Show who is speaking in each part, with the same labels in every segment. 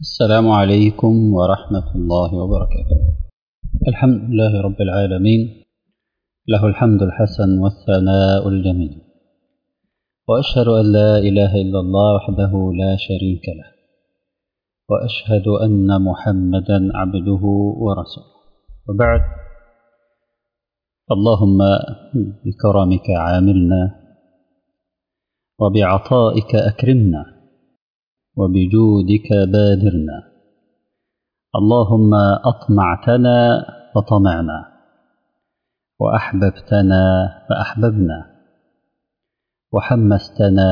Speaker 1: السلام عليكم ورحمة الله وبركاته الحمد لله رب العالمين له الحمد الحسن والثناء الجميل وأشهد أن لا إله إلا الله وحده لا شريك له وأشهد أن محمدا عبده ورسوله وبعد اللهم بكرمك عاملنا وبعطائك أكرمنا وبجودك بادرنا اللهم أطمعتنا فطمعنا وأحببتنا فأحببنا وحمستنا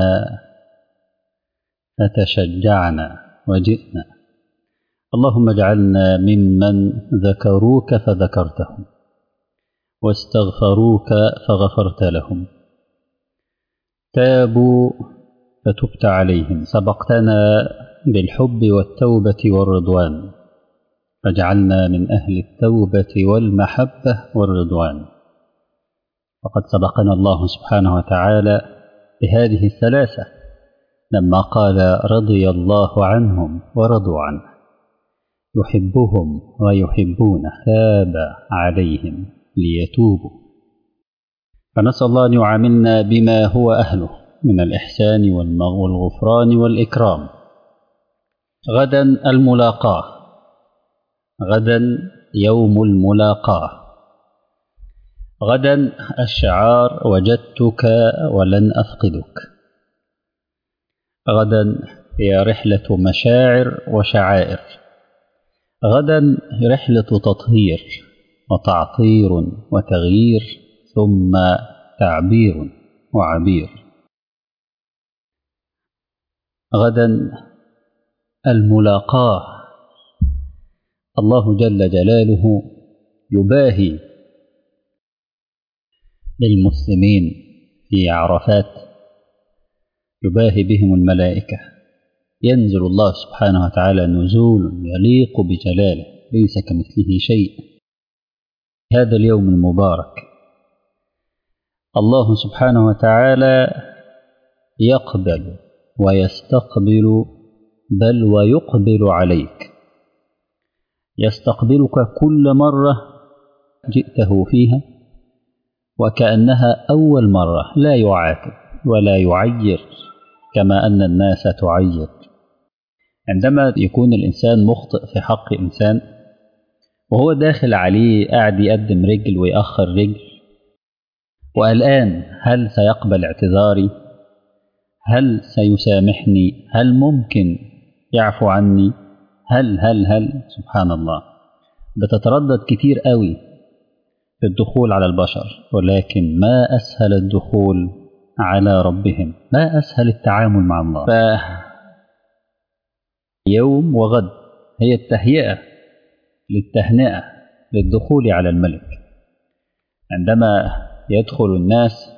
Speaker 1: فتشجعنا وجئنا اللهم اجعلنا ممن ذكروك فذكرتهم واستغفروك فغفرت لهم تابوا فتبت عليهم سبقتنا بالحب والتوبة والرضوان فاجعلنا من أهل التوبة والمحبة والرضوان وقد سبقنا الله سبحانه وتعالى بهذه الثلاثة لما قال رضي الله عنهم ورضوا عنه يحبهم ويحبونه تاب عليهم ليتوبوا فنسأل الله أن يعاملنا بما هو أهله من الإحسان والغفران والإكرام غدا الملاقاة غدا يوم الملاقاة غدا الشعار وجدتك ولن أفقدك غدا هي رحلة مشاعر وشعائر غدا رحلة تطهير وتعطير وتغيير ثم تعبير وعبير غدا الملاقاه الله جل جلاله يباهي بالمسلمين في عرفات يباهي بهم الملائكه ينزل الله سبحانه وتعالى نزول يليق بجلاله ليس كمثله شيء هذا اليوم المبارك الله سبحانه وتعالى يقبل ويستقبل بل ويقبل عليك يستقبلك كل مرة جئته فيها وكأنها أول مرة لا يعاتب ولا يعير كما أن الناس تعير عندما يكون الإنسان مخطئ في حق إنسان وهو داخل عليه قاعد يقدم رجل ويأخر رجل وقلقان هل سيقبل اعتذاري هل سيسامحني هل ممكن يعفو عني هل هل هل سبحان الله بتتردد كتير قوي في الدخول على البشر ولكن ما أسهل الدخول على ربهم ما أسهل التعامل مع الله ف يوم وغد هي التهيئة للتهنئة للدخول على الملك عندما يدخل الناس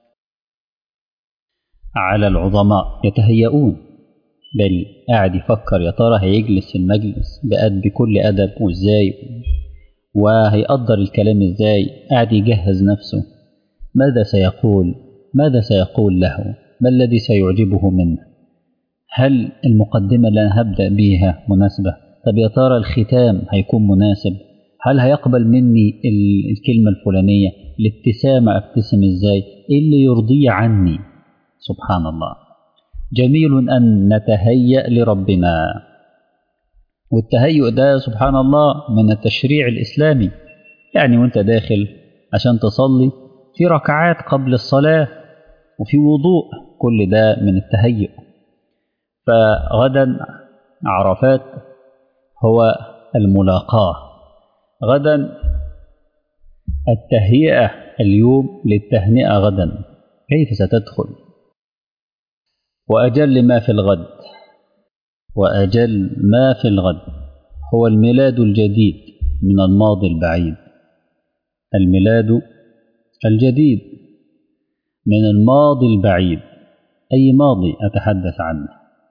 Speaker 1: على العظماء يتهيئون بل قاعد يفكر يا ترى هيجلس في المجلس بأد بكل أدب وإزاي وهيقدر الكلام إزاي قاعد يجهز نفسه ماذا سيقول ماذا سيقول له ما الذي سيعجبه منه هل المقدمة اللي أنا هبدأ بيها مناسبة طب يا ترى الختام هيكون مناسب هل هيقبل مني الكلمة الفلانية الابتسامة ابتسم ازاي ايه اللي يرضيه عني سبحان الله جميل أن نتهيأ لربنا والتهيؤ ده سبحان الله من التشريع الإسلامي يعني وانت داخل عشان تصلي في ركعات قبل الصلاة وفي وضوء كل ده من التهيؤ فغدا عرفات هو الملاقاة غدا التهيئة اليوم للتهنئة غدا كيف ستدخل وأجل ما في الغد وأجل ما في الغد هو الميلاد الجديد من الماضي البعيد الميلاد الجديد من الماضي البعيد أي ماضي أتحدث عنه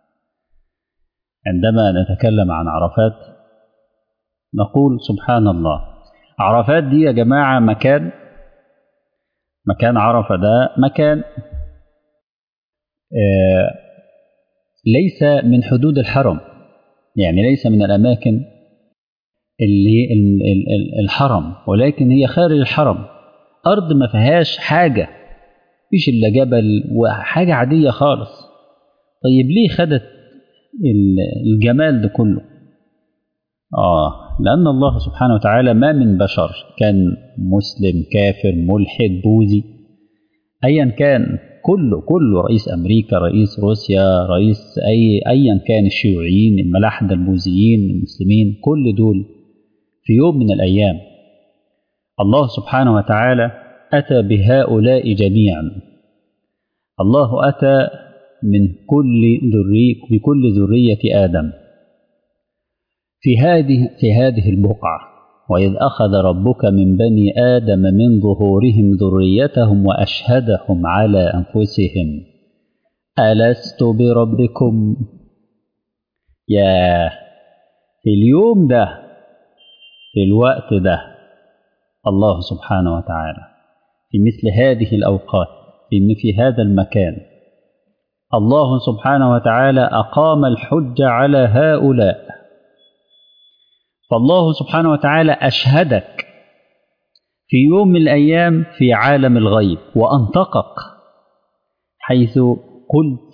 Speaker 1: عندما نتكلم عن عرفات نقول سبحان الله عرفات دي يا جماعة مكان مكان عرفة ده مكان آه ليس من حدود الحرم يعني ليس من الأماكن اللي الحرم ولكن هي خارج الحرم أرض ما فيهاش حاجة مفيش إلا جبل وحاجة عادية خالص طيب ليه خدت الجمال ده كله آه لأن الله سبحانه وتعالى ما من بشر كان مسلم كافر ملحد بوذي أيا كان كله كله رئيس أمريكا رئيس روسيا رئيس أي أيا كان الشيوعيين الملاحدة البوذيين المسلمين كل دول في يوم من الأيام الله سبحانه وتعالى أتى بهؤلاء جميعا الله أتى من كل ذري بكل ذرية آدم في هذه في هذه البقعة وإذ أخذ ربك من بني آدم من ظهورهم ذريتهم وأشهدهم على أنفسهم ألست بربكم يا في اليوم ده في الوقت ده الله سبحانه وتعالى في مثل هذه الأوقات في في هذا المكان الله سبحانه وتعالى أقام الحج على هؤلاء فالله سبحانه وتعالى أشهدك في يوم من الأيام في عالم الغيب وأنطقك حيث قلت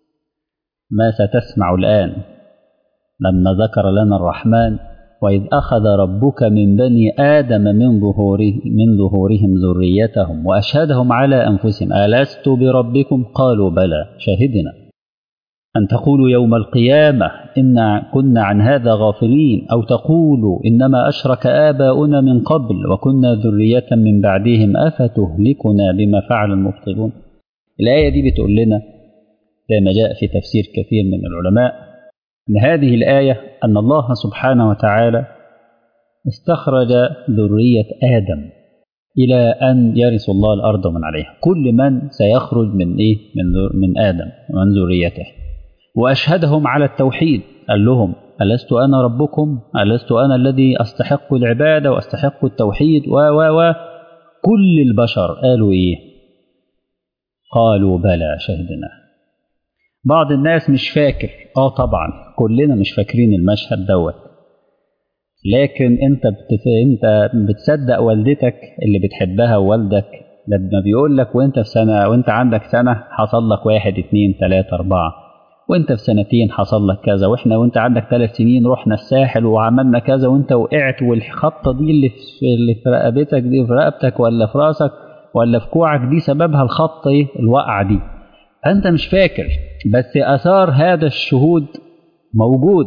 Speaker 1: ما ستسمع الآن لما ذكر لنا الرحمن وإذ أخذ ربك من بني آدم من ظهوره من ظهورهم ذريتهم وأشهدهم على أنفسهم ألست بربكم قالوا بلى شهدنا أن تقولوا يوم القيامة إنا كنا عن هذا غافلين أو تقولوا إنما أشرك آباؤنا من قبل وكنا ذرية من بعدهم أفتهلكنا بما فعل المبطلون الآية دي بتقول لنا زي ما جاء في تفسير كثير من العلماء أن هذه الآية أن الله سبحانه وتعالى استخرج ذرية آدم إلى أن يرث الله الأرض من عليها كل من سيخرج من إيه من, من آدم من ذريته وأشهدهم على التوحيد قال لهم ألست أنا ربكم ألست أنا الذي أستحق العبادة وأستحق التوحيد و و و كل البشر قالوا إيه قالوا بلى شهدنا بعض الناس مش فاكر اه طبعا كلنا مش فاكرين المشهد دوت لكن انت بتف... انت بتصدق والدتك اللي بتحبها ووالدك لما بيقول لك وانت في سنه وانت عندك سنه حصل لك واحد اتنين تلاته اربعه وانت في سنتين حصل لك كذا واحنا وانت عندك ثلاث سنين رحنا الساحل وعملنا كذا وانت وقعت والخطه دي اللي في اللي في رقبتك دي في رقبتك ولا في راسك ولا في كوعك دي سببها الخطه ايه الوقعه دي فانت مش فاكر بس اثار هذا الشهود موجود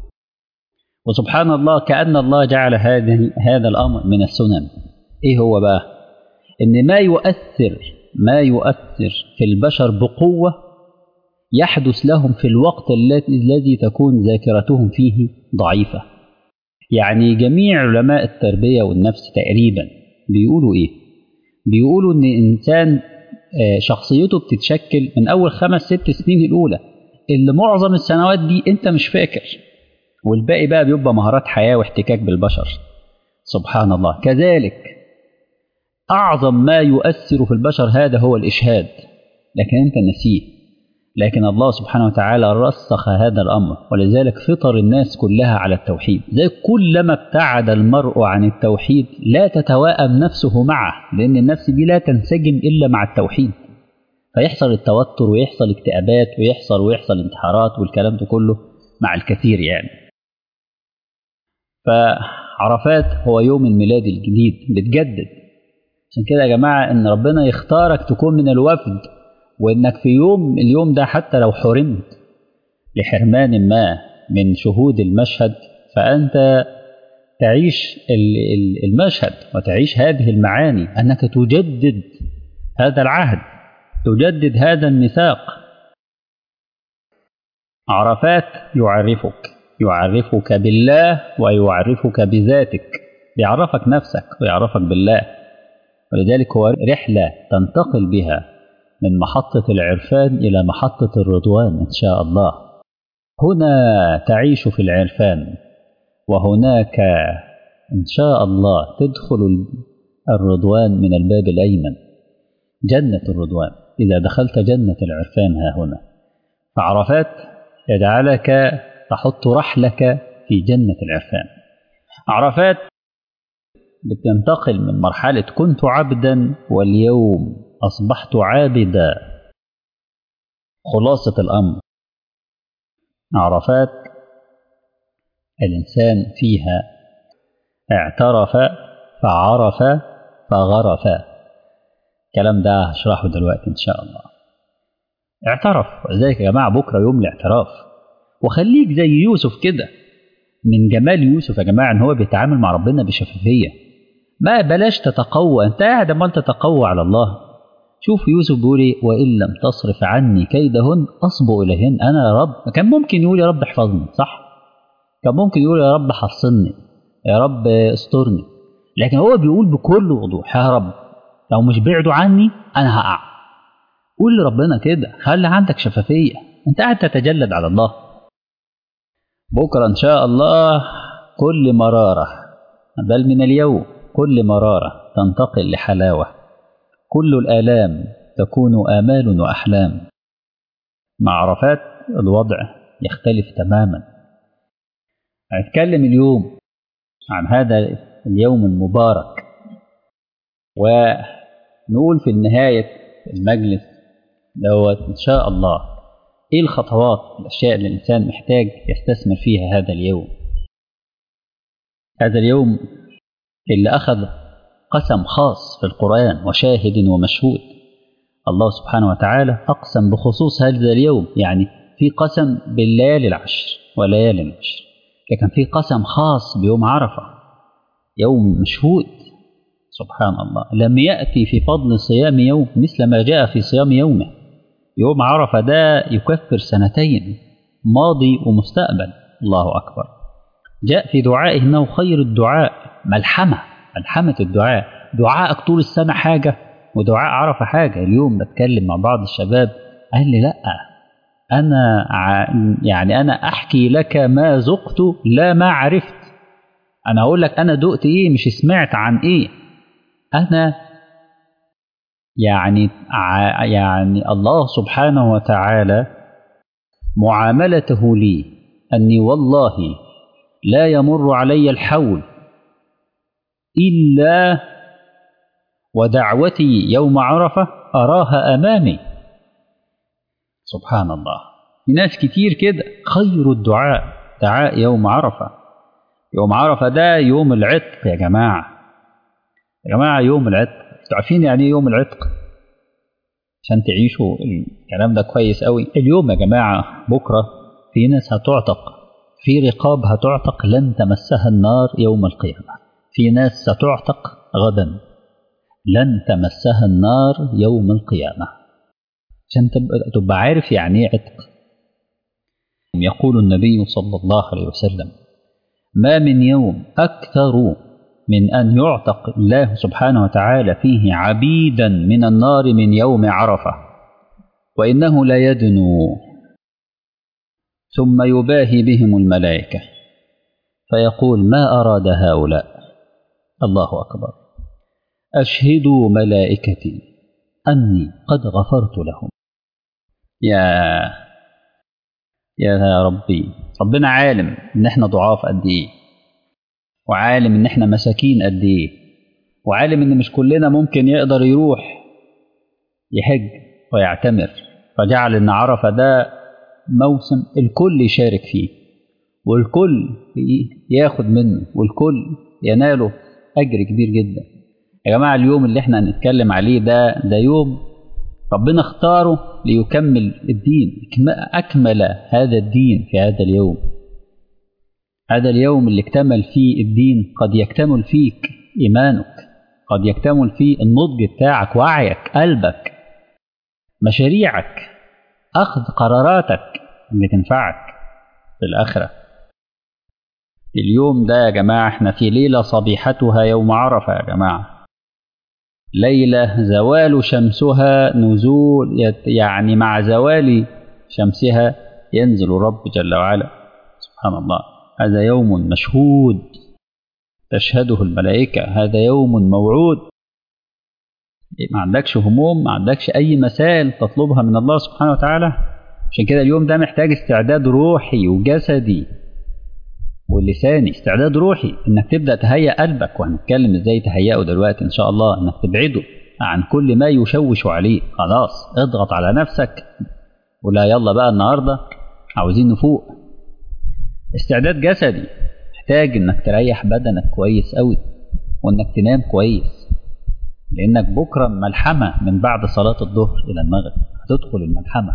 Speaker 1: وسبحان الله كأن الله جعل هذه هذا الأمر من السنن إيه هو بقى إن ما يؤثر ما يؤثر في البشر بقوة يحدث لهم في الوقت الذي تكون ذاكرتهم فيه ضعيفة يعني جميع علماء التربية والنفس تقريبا بيقولوا إيه بيقولوا إن إنسان شخصيته بتتشكل من أول خمس ست سنين الأولى اللي معظم السنوات دي أنت مش فاكر والباقي بقى بيبقى مهارات حياة واحتكاك بالبشر سبحان الله كذلك أعظم ما يؤثر في البشر هذا هو الإشهاد لكن أنت نسيه لكن الله سبحانه وتعالى رسخ هذا الأمر ولذلك فطر الناس كلها على التوحيد زي كلما ابتعد المرء عن التوحيد لا تتواءم نفسه معه لأن النفس دي لا تنسجم إلا مع التوحيد فيحصل التوتر ويحصل اكتئابات ويحصل ويحصل انتحارات والكلام ده كله مع الكثير يعني فعرفات هو يوم الميلاد الجديد بتجدد عشان كده يا جماعة إن ربنا يختارك تكون من الوفد وإنك في يوم اليوم ده حتى لو حرمت لحرمان ما من شهود المشهد فأنت تعيش المشهد وتعيش هذه المعاني أنك تجدد هذا العهد تجدد هذا الميثاق عرفات يعرفك يعرفك بالله ويعرفك بذاتك بيعرفك نفسك ويعرفك بالله ولذلك هو رحلة تنتقل بها من محطة العرفان إلى محطة الرضوان إن شاء الله هنا تعيش في العرفان وهناك إن شاء الله تدخل الرضوان من الباب الأيمن جنة الرضوان إذا دخلت جنة العرفان ها هنا فعرفات يجعلك تحط رحلك في جنة العرفان عرفات بتنتقل من مرحلة كنت عبدا واليوم أصبحت عابدا خلاصة الأمر عرفات الإنسان فيها اعترف فعرف فغرف الكلام ده هشرحه دلوقتي إن شاء الله اعترف ولذلك يا جماعة بكرة يوم الاعتراف وخليك زي يوسف كده من جمال يوسف يا جماعة إن هو بيتعامل مع ربنا بشفافية ما بلاش تتقوى أنت قاعد ما تتقوى على الله شوف يوسف بيقول ايه وان لم تصرف عني كيدهن اصب اليهن انا يا رب كان ممكن يقول يا رب احفظني صح كان ممكن يقول يا رب حصني يا رب استرني لكن هو بيقول بكل وضوح يا رب لو مش بعدوا عني انا هقع قول لربنا كده خلي عندك شفافيه انت قاعد تتجلد على الله بكره ان شاء الله كل مراره بل من اليوم كل مراره تنتقل لحلاوه كل الآلام تكون آمال وأحلام مع عرفات الوضع يختلف تماما هنتكلم اليوم عن هذا اليوم المبارك ونقول في نهاية المجلس دوت إن شاء الله إيه الخطوات الأشياء اللي الإنسان محتاج يستثمر فيها هذا اليوم هذا اليوم اللي أخذ قسم خاص في القرآن وشاهد ومشهود الله سبحانه وتعالى أقسم بخصوص هذا اليوم يعني في قسم بالليالي العشر وليالي العشر لكن في قسم خاص بيوم عرفة يوم مشهود سبحان الله لم يأتي في فضل صيام يوم مثل ما جاء في صيام يومه يوم عرفة ده يكفر سنتين ماضي ومستقبل الله أكبر جاء في دعائه أنه خير الدعاء ملحمة ملحمة الدعاء دعائك طول السنة حاجة ودعاء عرفة حاجة اليوم بتكلم مع بعض الشباب قال لي لأ أنا يعني أنا أحكي لك ما ذقت لا ما عرفت أنا أقول لك أنا دقت إيه مش سمعت عن إيه أنا يعني يعني الله سبحانه وتعالى معاملته لي أني والله لا يمر علي الحول إلا ودعوتي يوم عرفة أراها أمامي سبحان الله في ناس كتير كده خير الدعاء دعاء يوم عرفة يوم عرفة ده يوم العتق يا جماعة يا جماعة يوم العتق عارفين يعني ايه يوم العتق عشان تعيشوا الكلام ده كويس قوي اليوم يا جماعة بكرة في ناس هتعتق في رقاب هتعتق لن تمسها النار يوم القيامة في ناس ستعتق غدا لن تمسها النار يوم القيامة عشان تبقى عارف يعني ايه عتق يقول النبي صلى الله عليه وسلم ما من يوم أكثر من أن يعتق الله سبحانه وتعالى فيه عبيدا من النار من يوم عرفة وإنه لا يدنو ثم يباهي بهم الملائكة فيقول ما أراد هؤلاء الله أكبر أشهدوا ملائكتي أني قد غفرت لهم يا يا ربي ربنا عالم إن إحنا ضعاف قد إيه وعالم إن إحنا مساكين قد إيه وعالم إن مش كلنا ممكن يقدر يروح يحج ويعتمر فجعل إن عرفة ده موسم الكل يشارك فيه والكل ياخد منه والكل يناله أجر كبير جدا يا جماعة اليوم اللي احنا هنتكلم عليه ده ده يوم ربنا اختاره ليكمل الدين أكمل هذا الدين في هذا اليوم هذا اليوم اللي اكتمل فيه الدين قد يكتمل فيك إيمانك قد يكتمل فيه النضج بتاعك وعيك قلبك مشاريعك أخذ قراراتك اللي تنفعك في الآخرة اليوم ده يا جماعة احنا في ليلة صبيحتها يوم عرفة يا جماعة ليلة زوال شمسها نزول يعني مع زوال شمسها ينزل الرب جل وعلا سبحان الله هذا يوم مشهود تشهده الملائكة هذا يوم موعود ما عندكش هموم ما عندكش أي مسائل تطلبها من الله سبحانه وتعالى عشان كده اليوم ده محتاج استعداد روحي وجسدي ولساني استعداد روحي انك تبدا تهيئ قلبك وهنتكلم ازاي تهيئه دلوقتي ان شاء الله انك تبعده عن كل ما يشوش عليه خلاص اضغط على نفسك ولا يلا بقى النهارده عاوزين نفوق استعداد جسدي محتاج انك تريح بدنك كويس قوي وانك تنام كويس لانك بكره ملحمه من بعد صلاه الظهر الى المغرب هتدخل الملحمه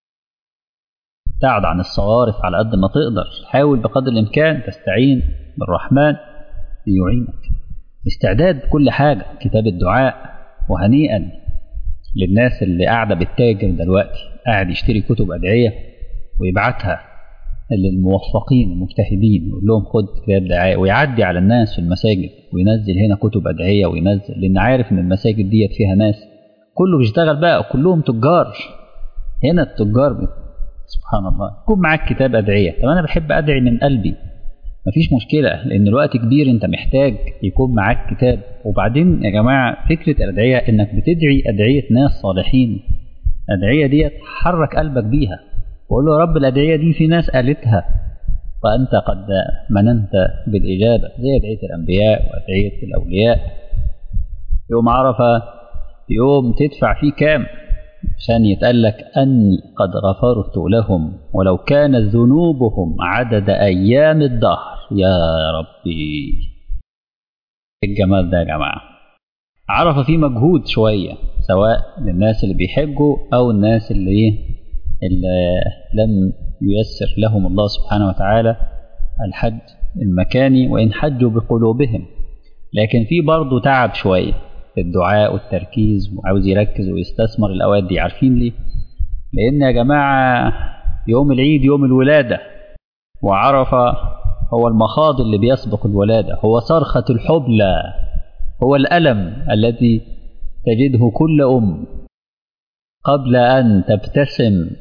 Speaker 1: ابتعد عن الصوارف على قد ما تقدر حاول بقدر الامكان تستعين بالرحمن ليعينك استعداد كل حاجه كتاب الدعاء وهنيئا للناس اللي قاعده بالتاجر دلوقتي قاعد يشتري كتب ادعيه ويبعتها للموفقين المجتهدين يقول لهم خد كتاب دعايه ويعدي على الناس في المساجد وينزل هنا كتب ادعيه وينزل لان عارف ان المساجد ديت فيها ناس كله بيشتغل بقى كلهم تجار هنا التجار سبحان الله يكون معاك كتاب ادعيه طب انا بحب ادعي من قلبي مفيش مشكلة لأن الوقت كبير أنت محتاج يكون معاك كتاب وبعدين يا جماعة فكرة الأدعية إنك بتدعي أدعية ناس صالحين الأدعية ديت حرك قلبك بيها وقول له يا رب الأدعية دي في ناس قالتها وأنت قد مننت بالإجابة زي أدعية الأنبياء وأدعية الأولياء يوم عرفة يوم تدفع فيه كام عشان يتقال لك أني قد غفرت لهم ولو كانت ذنوبهم عدد أيام الدهر يا ربي الجمال ده يا جماعة عرف فيه مجهود شوية سواء للناس اللي بيحجوا أو الناس اللي إيه اللي لم ييسر لهم الله سبحانه وتعالى الحج المكاني وإن حجوا بقلوبهم لكن في برضه تعب شوية في الدعاء والتركيز وعاوز يركز ويستثمر الأوقات دي عارفين ليه؟ لأن يا جماعة يوم العيد يوم الولادة وعرفة هو المخاض اللي بيسبق الولادة هو صرخة الحبلى هو الألم الذي تجده كل أم قبل أن تبتسم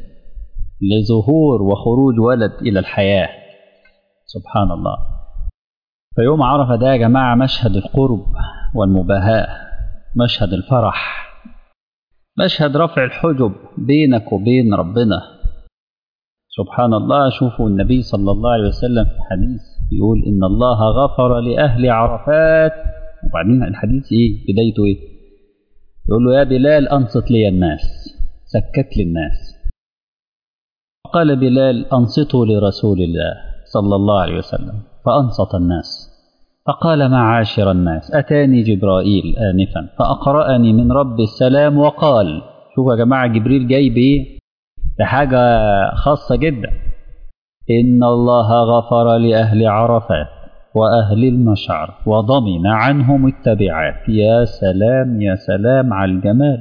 Speaker 1: لظهور وخروج ولد إلى الحياة سبحان الله فيوم عرفة ده يا جماعة مشهد القرب والمباهاة مشهد الفرح مشهد رفع الحجب بينك وبين ربنا سبحان الله شوفوا النبي صلى الله عليه وسلم في حديث يقول إن الله غفر لأهل عرفات وبعدين الحديث إيه بدايته إيه يقول له يا بلال أنصت لي الناس سكت لي الناس قال بلال أنصتوا لرسول الله صلى الله عليه وسلم فأنصت الناس فقال معاشر الناس أتاني جبرائيل آنفا فأقرأني من رب السلام وقال شوفوا يا جماعة جبريل جاي بإيه ده حاجة خاصة جدا إن الله غفر لأهل عرفات وأهل المشعر وضمن عنهم التبعات يا سلام يا سلام على الجمال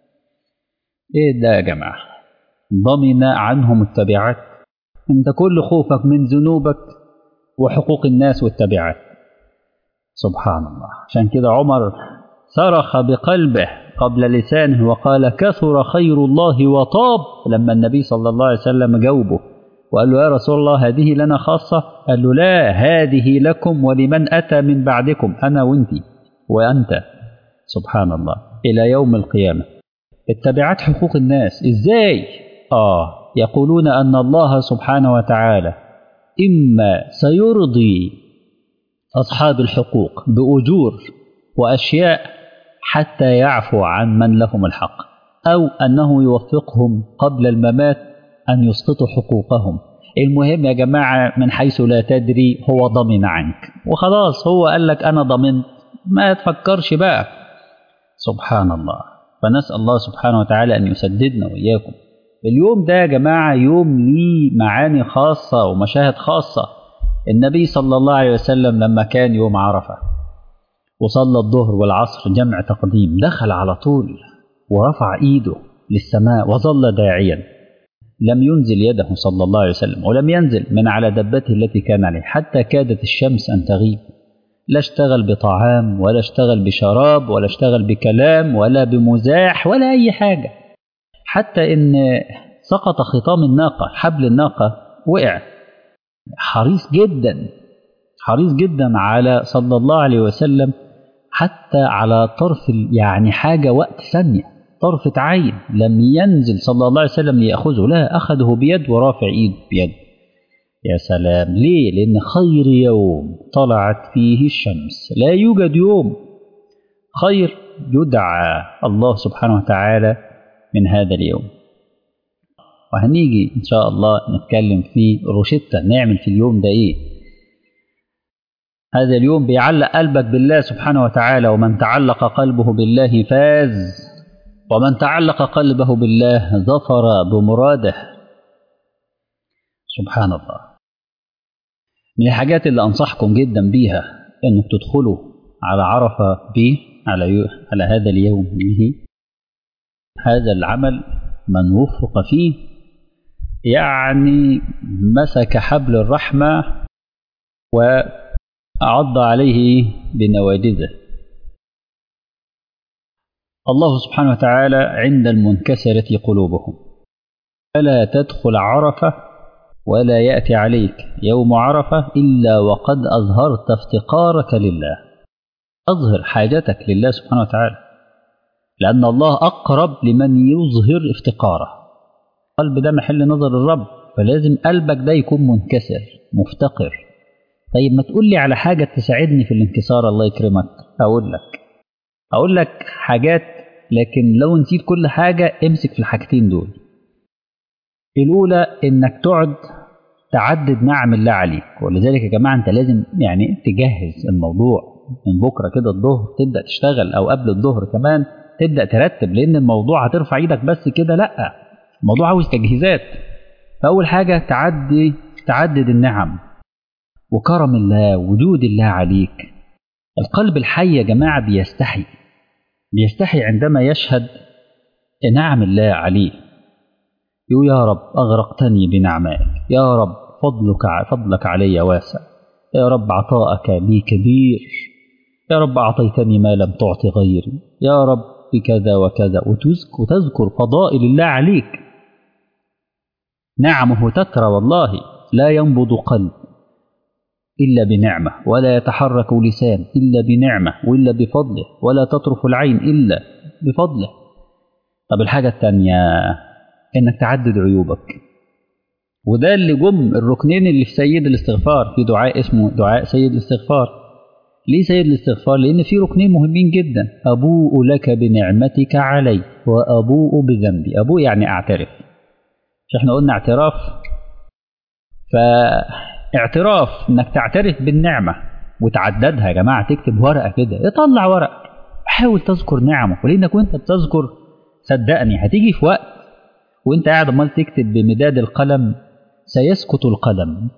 Speaker 1: إيه ده يا جماعة ضمن عنهم التبعات أنت كل خوفك من ذنوبك وحقوق الناس والتبعات سبحان الله عشان كده عمر صرخ بقلبه قبل لسانه وقال كثر خير الله وطاب لما النبي صلى الله عليه وسلم جاوبه وقال له يا رسول الله هذه لنا خاصة قال له لا هذه لكم ولمن أتى من بعدكم أنا وانت وأنت سبحان الله إلى يوم القيامة اتبعت حقوق الناس إزاي؟ آه يقولون أن الله سبحانه وتعالى إما سيرضي أصحاب الحقوق بأجور وأشياء حتى يعفو عن من لهم الحق أو أنه يوفقهم قبل الممات أن يسقطوا حقوقهم المهم يا جماعة من حيث لا تدري هو ضمن عنك وخلاص هو قال لك أنا ضمنت ما تفكرش بقى سبحان الله فنسأل الله سبحانه وتعالى أن يسددنا وإياكم اليوم ده يا جماعة يوم ليه معاني خاصة ومشاهد خاصة النبي صلى الله عليه وسلم لما كان يوم عرفة وصلى الظهر والعصر جمع تقديم دخل على طول ورفع ايده للسماء وظل داعيا لم ينزل يده صلى الله عليه وسلم ولم ينزل من على دبته التي كان عليه حتى كادت الشمس ان تغيب لا اشتغل بطعام ولا اشتغل بشراب ولا اشتغل بكلام ولا بمزاح ولا اي حاجه حتى ان سقط خطام الناقه حبل الناقه وقع حريص جدا حريص جدا على صلى الله عليه وسلم حتى على طرف يعني حاجة وقت ثانية طرفة عين لم ينزل صلى الله عليه وسلم ليأخذه لا أخذه بيد ورافع إيد بيد يا سلام ليه لأن خير يوم طلعت فيه الشمس لا يوجد يوم خير يدعى الله سبحانه وتعالى من هذا اليوم وهنيجي إن شاء الله نتكلم في روشتة نعمل في اليوم ده إيه هذا اليوم بيعلق قلبك بالله سبحانه وتعالى ومن تعلق قلبه بالله فاز ومن تعلق قلبه بالله ظفر بمراده سبحان الله من الحاجات اللي أنصحكم جدا بيها أنك تدخلوا على عرفة به على, على هذا اليوم به هذا العمل من وفق فيه يعني مسك حبل الرحمة وأعض عليه بنواجذه الله سبحانه وتعالى عند المنكسرة قلوبهم فلا تدخل عرفة ولا يأتي عليك يوم عرفة إلا وقد أظهرت افتقارك لله أظهر حاجتك لله سبحانه وتعالى لأن الله أقرب لمن يظهر افتقاره قلب ده محل نظر الرب فلازم قلبك ده يكون منكسر مفتقر طيب ما تقول لي على حاجة تساعدني في الانكسار الله يكرمك أقول لك أقول لك حاجات لكن لو نسيت كل حاجة امسك في الحاجتين دول الأولى إنك تقعد تعدد نعم الله عليك ولذلك يا جماعة أنت لازم يعني تجهز الموضوع من بكرة كده الظهر تبدأ تشتغل أو قبل الظهر كمان تبدأ ترتب لأن الموضوع هترفع إيدك بس كده لأ الموضوع عاوز تجهيزات فأول حاجة تعدي تعدد النعم وكرم الله وجود الله عليك القلب الحي يا جماعة بيستحي بيستحي عندما يشهد نعم الله عليه يقول يا رب أغرقتني بنعمائك يا رب فضلك فضلك علي واسع يا رب عطاءك لي كبير يا رب أعطيتني ما لم تعط غيري يا رب بكذا وكذا وتذكر فضائل الله عليك نعمه تترى والله لا ينبض قلب إلا بنعمة ولا يتحرك لسان إلا بنعمة وإلا بفضله ولا تطرف العين إلا بفضله طب الحاجة الثانية إنك تعدد عيوبك وده اللي جم الركنين اللي في سيد الاستغفار في دعاء اسمه دعاء سيد الاستغفار ليه سيد الاستغفار لأن في ركنين مهمين جدا أبوء لك بنعمتك علي وأبوء بذنبي أبوء يعني أعترف مش احنا قلنا اعتراف فاعتراف انك تعترف بالنعمة وتعددها يا جماعة تكتب ورقة كده اطلع ورق حاول تذكر نعمه ولانك وانت بتذكر صدقني هتيجي في وقت وانت قاعد امال تكتب بمداد القلم سيسكت القلم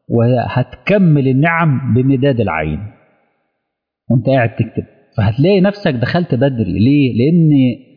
Speaker 1: وهتكمل النعم بمداد العين وانت قاعد تكتب فهتلاقي نفسك دخلت بدري ليه لان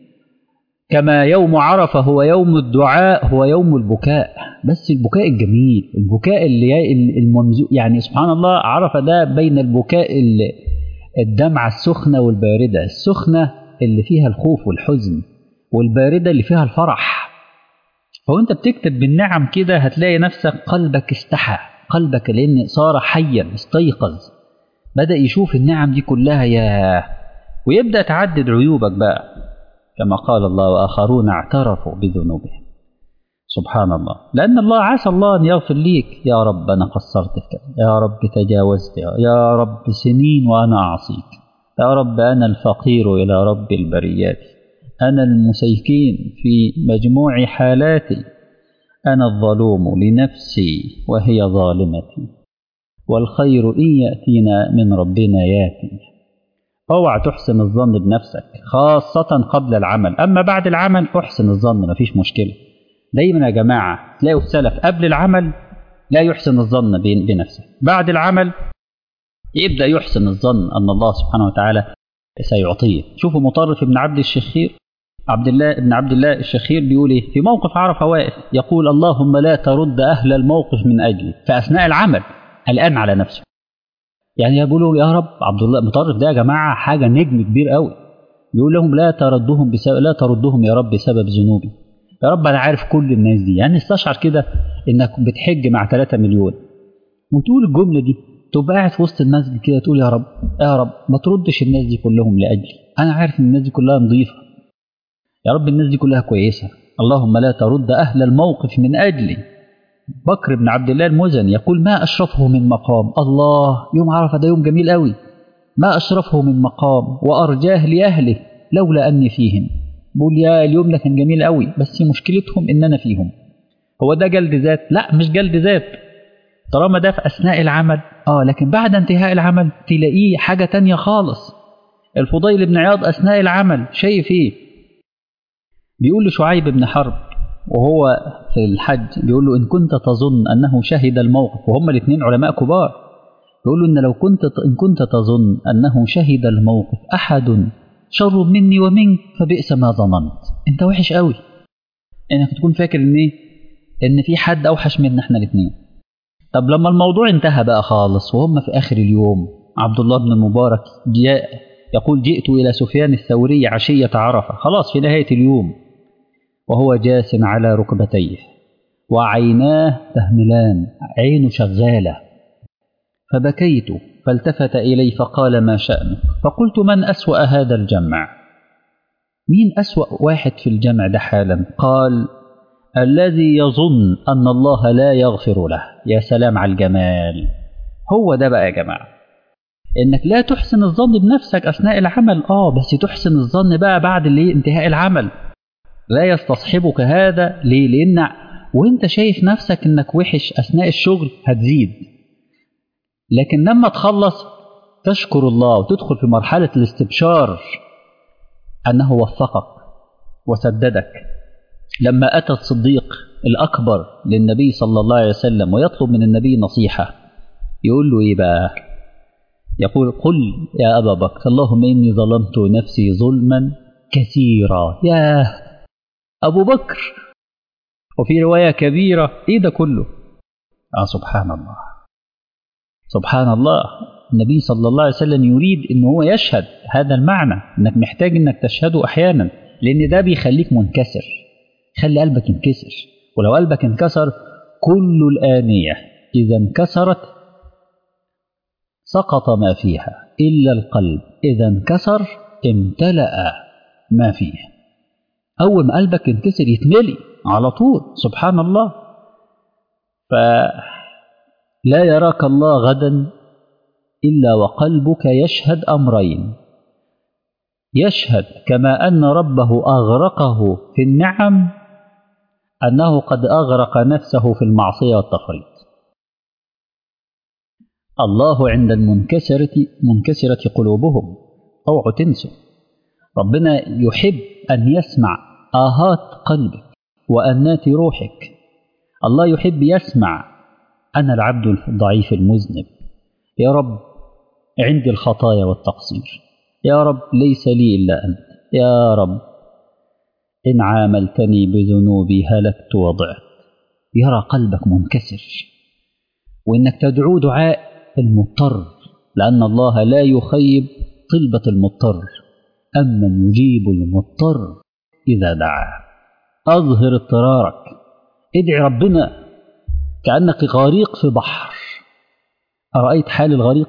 Speaker 1: كما يوم عرفه هو يوم الدعاء هو يوم البكاء بس البكاء الجميل البكاء اللي الممزوج يعني سبحان الله عرفه ده بين البكاء الدمعة السخنة والباردة السخنة اللي فيها الخوف والحزن والباردة اللي فيها الفرح فوانت بتكتب بالنعم كده هتلاقي نفسك قلبك استحى قلبك لأن صار حيا استيقظ بدأ يشوف النعم دي كلها يا ويبدأ تعدد عيوبك بقى كما قال الله وآخرون اعترفوا بذنوبهم سبحان الله لأن الله عسى الله أن يغفر ليك يا رب أنا قصرت في كذا يا رب تجاوزت يا رب سنين وأنا أعصيك يا رب أنا الفقير إلى رب البريات أنا المسيكين في مجموع حالاتي أنا الظلوم لنفسي وهي ظالمتي والخير إن يأتينا من ربنا ياتي اوعى تحسن الظن بنفسك خاصة قبل العمل أما بعد العمل احسن الظن مفيش مشكلة دايما يا جماعة تلاقوا السلف قبل العمل لا يحسن الظن بنفسه بعد العمل يبدأ يحسن الظن أن الله سبحانه وتعالى سيعطيه شوفوا مطرف ابن عبد الشخير عبد الله ابن عبد الله الشخير بيقول ايه في موقف عرفه واقف يقول اللهم لا ترد أهل الموقف من أجلي في أثناء العمل الآن على نفسه يعني يقولوا يا رب عبد الله مطرف ده يا جماعة حاجة نجم كبير قوي يقول لهم لا تردهم بسبب لا تردهم يا رب بسبب ذنوبي يا رب أنا عارف كل الناس دي يعني استشعر كده إنك بتحج مع 3 مليون وتقول الجملة دي تبقى قاعد في وسط المسجد كده تقول يا رب يا رب ما تردش الناس دي كلهم لأجلي أنا عارف إن الناس دي كلها نظيفة يا رب الناس دي كلها كويسة اللهم لا ترد أهل الموقف من أجلي بكر بن عبد الله المزني يقول ما أشرفه من مقام الله يوم عرفة ده يوم جميل قوي ما أشرفه من مقام وأرجاه لأهله لولا أني فيهم بقول يا اليوم ده كان جميل قوي بس مشكلتهم إن أنا فيهم هو ده جلد ذات لا مش جلد ذات طالما ده في أثناء العمل آه لكن بعد انتهاء العمل تلاقيه حاجة تانية خالص الفضيل بن عياض أثناء العمل شايف إيه بيقول لشعيب بن حرب وهو في الحج بيقول له إن كنت تظن أنه شهد الموقف وهم الاثنين علماء كبار بيقول له إن لو كنت إن كنت تظن أنه شهد الموقف أحد شر مني ومنك فبئس ما ظننت أنت وحش قوي إنك تكون فاكر إن إيه إن في حد أوحش منا إحنا الاثنين طب لما الموضوع انتهى بقى خالص وهم في آخر اليوم عبد الله بن المبارك جاء يقول جئت إلى سفيان الثوري عشية عرفة خلاص في نهاية اليوم وهو جاس على ركبتيه وعيناه تهملان عينه شغالة فبكيت فالتفت إلي فقال ما شأنك فقلت من أسوأ هذا الجمع مين أسوأ واحد في الجمع ده حالا قال الذي يظن أن الله لا يغفر له يا سلام على الجمال هو ده بقى يا جماعة إنك لا تحسن الظن بنفسك أثناء العمل آه بس تحسن الظن بقى بعد اللي انتهاء العمل لا يستصحبك هذا ليه لأن وانت شايف نفسك انك وحش أثناء الشغل هتزيد لكن لما تخلص تشكر الله وتدخل في مرحلة الاستبشار أنه وفقك وسددك لما أتى الصديق الأكبر للنبي صلى الله عليه وسلم ويطلب من النبي نصيحة يقول له إيه بقى يقول قل يا أبا بكر اللهم إني ظلمت نفسي ظلما كثيرا يا أبو بكر وفي رواية كبيرة إيه ده كله آه سبحان الله سبحان الله النبي صلى الله عليه وسلم يريد ان هو يشهد هذا المعنى انك محتاج انك تشهده احيانا لان ده بيخليك منكسر خلي قلبك ينكسر ولو قلبك انكسر كل الآنية إذا انكسرت سقط ما فيها إلا القلب إذا انكسر امتلأ ما فيه أول ما قلبك ينكسر يتملي على طول سبحان الله فلا يراك الله غدا إلا وقلبك يشهد أمرين يشهد كما أن ربه أغرقه في النعم أنه قد أغرق نفسه في المعصية والتفريط الله عند المنكسرة منكسرة قلوبهم اوعوا تنسوا ربنا يحب أن يسمع آهات قلبك وأنات روحك الله يحب يسمع أنا العبد الضعيف المذنب يا رب عندي الخطايا والتقصير يا رب ليس لي إلا أنت يا رب إن عاملتني بذنوبي هلكت وضعت يرى قلبك منكسر وإنك تدعو دعاء المضطر لأن الله لا يخيب طلبة المضطر أمن يجيب المضطر إذا دعاه أظهر اضطرارك ادعي ربنا كأنك غريق في بحر أرأيت حال الغريق؟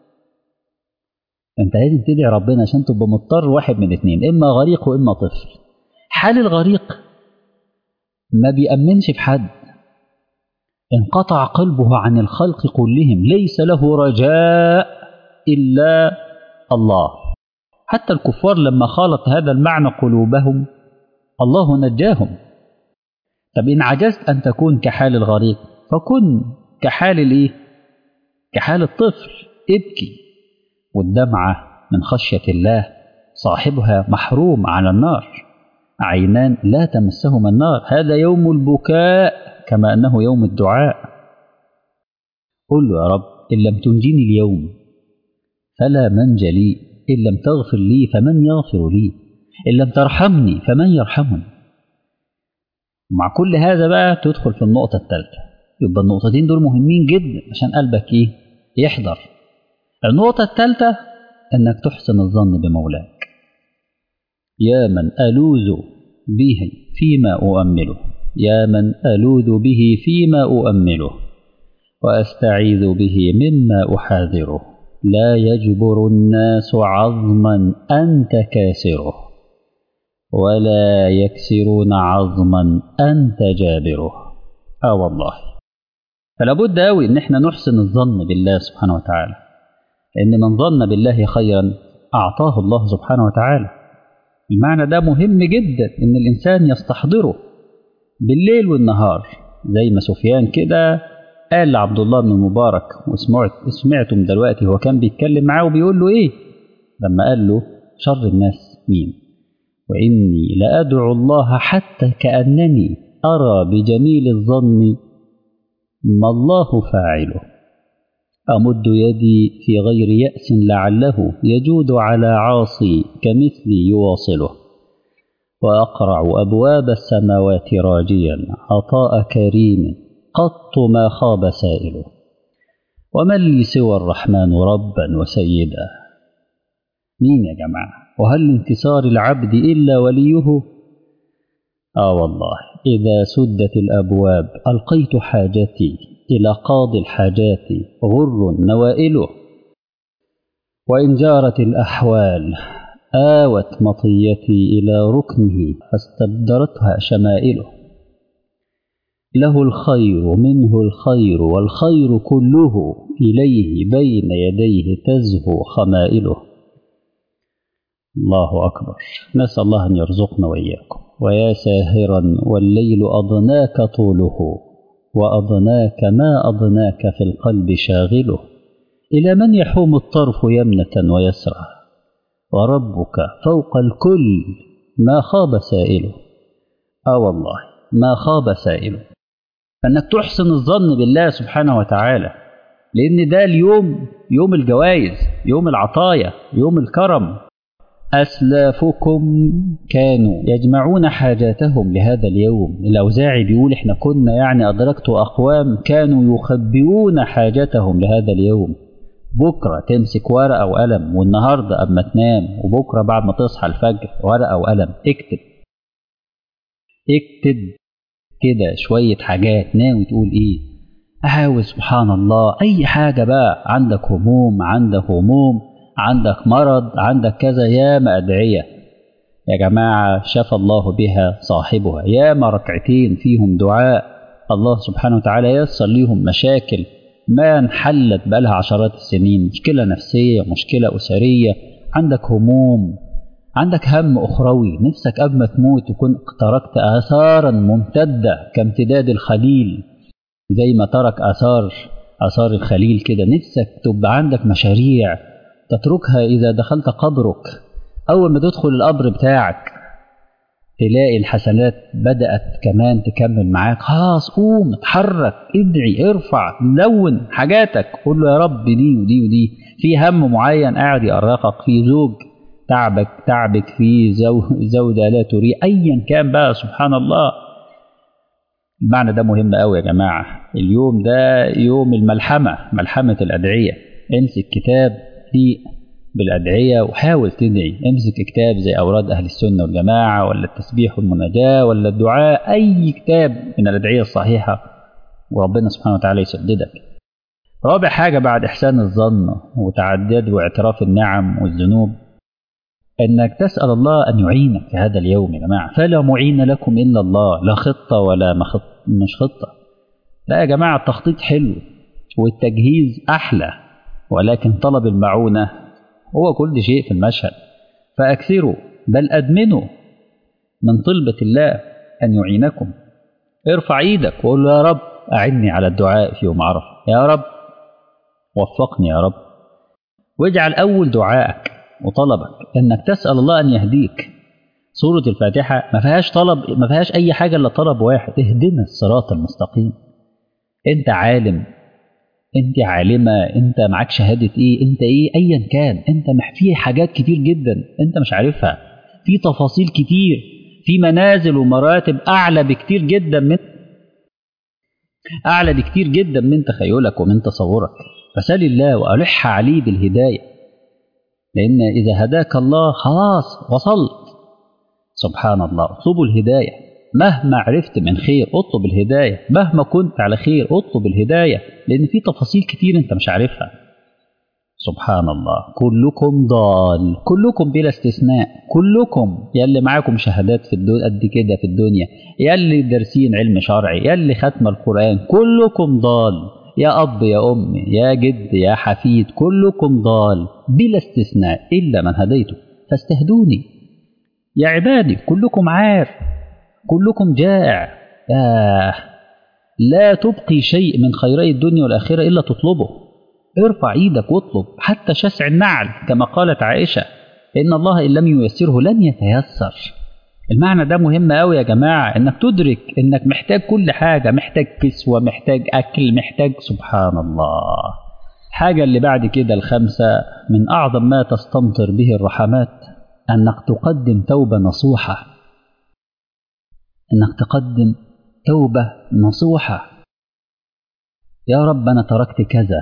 Speaker 1: أنت لازم تدعي ربنا عشان تبقى مضطر واحد من اثنين إما غريق وإما طفل حال الغريق ما بيأمنش في حد انقطع قلبه عن الخلق كلهم ليس له رجاء إلا الله حتى الكفار لما خالط هذا المعنى قلوبهم الله نجاهم طب إن عجزت أن تكون كحال الغريق فكن كحال الإيه؟ كحال الطفل ابكي والدمعة من خشية الله صاحبها محروم على النار عينان لا تمسهما النار هذا يوم البكاء كما أنه يوم الدعاء قل له يا رب إن لم تنجني اليوم فلا منج لي إن لم تغفر لي فمن يغفر لي إن لم ترحمني فمن يرحمني مع كل هذا بقى تدخل في النقطة الثالثة يبقى النقطتين دول مهمين جدا عشان قلبك إيه يحضر النقطة الثالثة أنك تحسن الظن بمولاك يا من ألوذ به فيما أؤمله يا من ألوذ به فيما أؤمله وأستعيذ به مما أحاذره لا يجبر الناس عظما أنت كاسره ولا يكسرون عظما أنت جابره آه والله فلا بد أوي إن إحنا نحسن الظن بالله سبحانه وتعالى لأن من ظن بالله خيرا أعطاه الله سبحانه وتعالى المعنى ده مهم جدا إن الإنسان يستحضره بالليل والنهار زي ما سفيان كده قال لعبد الله بن المبارك وسمعت سمعتم دلوقتي هو كان بيتكلم معاه وبيقول له ايه لما قال له شر الناس مين واني لادعو الله حتى كانني ارى بجميل الظن ما الله فاعله امد يدي في غير ياس لعله يجود على عاصي كمثلي يواصله واقرع ابواب السماوات راجيا عطاء كريم قط ما خاب سائله ومن لي سوى الرحمن ربا وسيدا مين يا جماعة وهل انكسار العبد إلا وليه آه والله إذا سدت الأبواب ألقيت حاجتي إلى قاضي الحاجات غر نوائله وإن جارت الأحوال آوت مطيتي إلى ركنه فاستبدرتها شمائله له الخير منه الخير والخير كله إليه بين يديه تزهو خمائله الله أكبر نسأل الله أن يرزقنا وإياكم ويا ساهرا والليل أضناك طوله وأضناك ما أضناك في القلب شاغله إلى من يحوم الطرف يمنة ويسرى وربك فوق الكل ما خاب سائله آه والله ما خاب سائله فانك تحسن الظن بالله سبحانه وتعالى لان ده اليوم يوم الجوائز يوم العطايا يوم الكرم اسلافكم كانوا يجمعون حاجاتهم لهذا اليوم الاوزاعي بيقول احنا كنا يعني ادركت اقوام كانوا يخبئون حاجتهم لهذا اليوم بكره تمسك ورقه وقلم والنهارده قبل ما تنام وبكره بعد ما تصحى الفجر ورقه وقلم اكتب اكتب كده شوية حاجات ناوي تقول ايه احاول سبحان الله اي حاجة بقى عندك هموم عندك هموم عندك مرض عندك كذا ياما ادعية يا جماعة شفى الله بها صاحبها ياما ركعتين فيهم دعاء الله سبحانه وتعالى ييسر ليهم مشاكل ما انحلت بقالها عشرات السنين مشكلة نفسية مشكلة أسرية عندك هموم عندك هم أخروي نفسك قبل ما تموت تكون تركت آثارا ممتدة كامتداد الخليل زي ما ترك آثار آثار الخليل كده نفسك تبقى عندك مشاريع تتركها إذا دخلت قبرك أول ما تدخل القبر بتاعك تلاقي الحسنات بدأت كمان تكمل معاك خلاص قوم اتحرك ادعي ارفع لون حاجاتك قول له يا رب دي ودي ودي في هم معين قاعد يأرقك في زوج تعبك تعبك فيه زو زوجة لا تريد أيا كان بقى سبحان الله المعنى ده مهم قوي يا جماعة اليوم ده يوم الملحمة ملحمة الأدعية امسك كتاب ليق بالأدعية وحاول تدعي امسك كتاب زي أوراد أهل السنة والجماعة ولا التسبيح والمناجاة ولا الدعاء أي كتاب من الأدعية الصحيحة وربنا سبحانه وتعالى يسددك رابع حاجة بعد إحسان الظن وتعدد واعتراف النعم والذنوب انك تسال الله ان يعينك في هذا اليوم يا جماعه فلا معين لكم الا الله لا خطه ولا مخط مش خطه لا يا جماعه التخطيط حلو والتجهيز احلى ولكن طلب المعونه هو كل شيء في المشهد فاكثروا بل ادمنوا من طلبه الله ان يعينكم ارفع ايدك وقول له يا رب اعني على الدعاء في يوم عرفه يا رب وفقني يا رب واجعل اول دعائك وطلبك انك تسال الله ان يهديك سوره الفاتحه ما فيهاش طلب ما فيهاش اي حاجه الا طلب واحد اهدنا الصراط المستقيم انت عالم انت عالمه انت معاك شهاده ايه انت ايه ايا كان انت في حاجات كتير جدا انت مش عارفها في تفاصيل كتير في منازل ومراتب اعلى بكتير جدا من اعلى بكتير جدا من تخيلك ومن تصورك فسال الله والح عليه بالهدايه لأن إذا هداك الله خلاص وصلت سبحان الله اطلبوا الهداية مهما عرفت من خير اطلب الهداية مهما كنت على خير اطلب الهداية لأن في تفاصيل كتير أنت مش عارفها سبحان الله كلكم ضال كلكم بلا استثناء كلكم يا اللي معاكم شهادات في الدنيا قد كده في الدنيا يا اللي دارسين علم شرعي يا اللي ختم القرآن كلكم ضال يا أب يا أم يا جد يا حفيد كلكم ضال بلا استثناء إلا من هديته فاستهدوني يا عبادي كلكم عار كلكم جائع آه لا تبقي شيء من خيري الدنيا والآخرة إلا تطلبه ارفع ايدك واطلب حتى شسع النعل كما قالت عائشة إن الله إن لم ييسره لن يتيسر المعنى ده مهم قوي يا جماعة إنك تدرك إنك محتاج كل حاجة محتاج كسوة محتاج أكل محتاج سبحان الله الحاجة اللي بعد كده الخمسة من أعظم ما تستمطر به الرحمات أنك تقدم توبة نصوحة أنك تقدم توبة نصوحة يا رب أنا تركت كذا